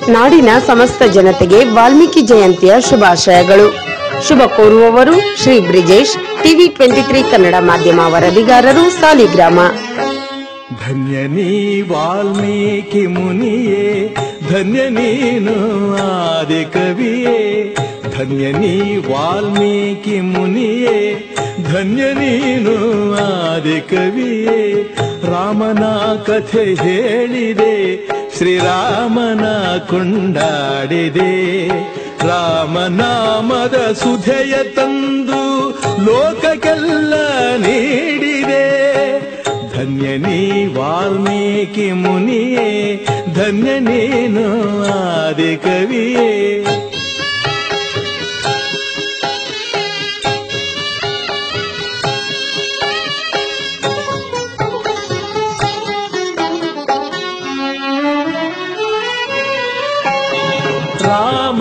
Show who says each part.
Speaker 1: ನಾಡಿನ ಸಮಸ್ತ ಜನತೆಗೆ ವಾಲ್ಮೀಕಿ ಜಯಂತಿಯ ಶುಭಾಶಯಗಳು ಶುಭ ಕೋರುವವರು Shri Brijesh TV twenty three Kannada ಮಾಧ್ಯಮ ವರದಿಗಾರರು ಸಾಲಿಗ್ರಾಮ
Speaker 2: ಧನ್ಯ ನೀ ವಾಲ್ಮೀಕಿ ಮುನಿಯೇ ಧನ್ಯ ನೀನು ಆದಿ ಕವಿಯೇ ಧನ್ಯ ನೀ ವಾಲ್ಮೀಕಿ ಮುನಿಯೇ ಧನ್ಯ ನೀನು ಆದಿ ಕವಿಯೇ ರಾಮನ ಕಥೆ ಹೇಳಿದೆ ಶ್ರೀರಾಮನ ಕೊಂಡಾಡಿದೆ ರಾಮನಾಮದ ಸುಧೆಯ ತಂದು ಲೋಕಕ್ಕೆಲ್ಲ ನೀಡಿದೆ ಧನ್ಯ ನೀ ವಾಲ್ಮೀಕಿ ಮುನಿಯೇ ಧನ್ಯ ನೀನು ಆದಿ ಕವಿಯೇ ರಾಮ